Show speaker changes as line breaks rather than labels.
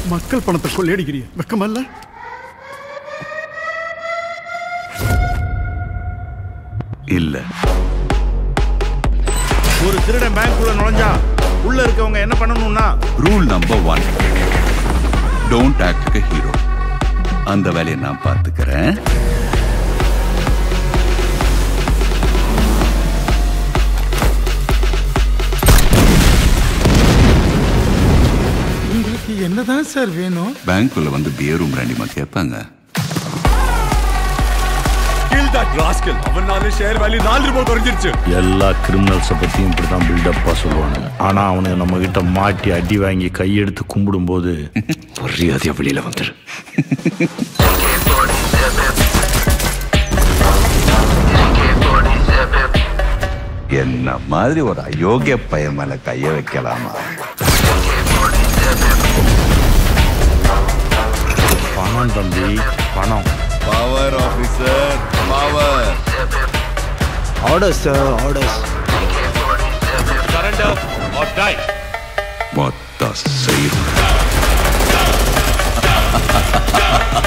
மக்கள் பணத்தை கொள்ளையடிக்கிறிய வெக்கமல்ல
இல்ல
ஒரு திருடன் பேங்க்குள்ள நுழைஞ்சா உள்ள இருக்கவங்க என்ன பண்ணணும்னா
rule number one don't act hero அந்த வேலையை நான் பார்த்துக்கிறேன்
உங்களுக்கு என்னதான் சார் வேணும்
பேங்க்குள்ள வந்து பியரும் பிராண்டிமா கேட்பாங்க
அவனால ஷேர் வேல்யூ நாலு ரூபாய் குறைஞ்சிருச்சு
எல்லா கிரிமினல்ஸை பற்றியும் இப்படி தான் பில்டப்பாக சொல்லுவானுங்க ஆனால் அவனுங்க நம்ம கிட்ட மாட்டி அடி வாங்கி கையெடுத்து கும்பிடும்போது மரியாதையாக வெளியில் வந்துரு
என்ன மாதிரி ஒரு அயோக்கிய பையன் மேல கைய வைக்கலாமா
பணம் தம்பி பணம்
power officer power
orders sir orders
surrender or die
மொத்த செய்யும்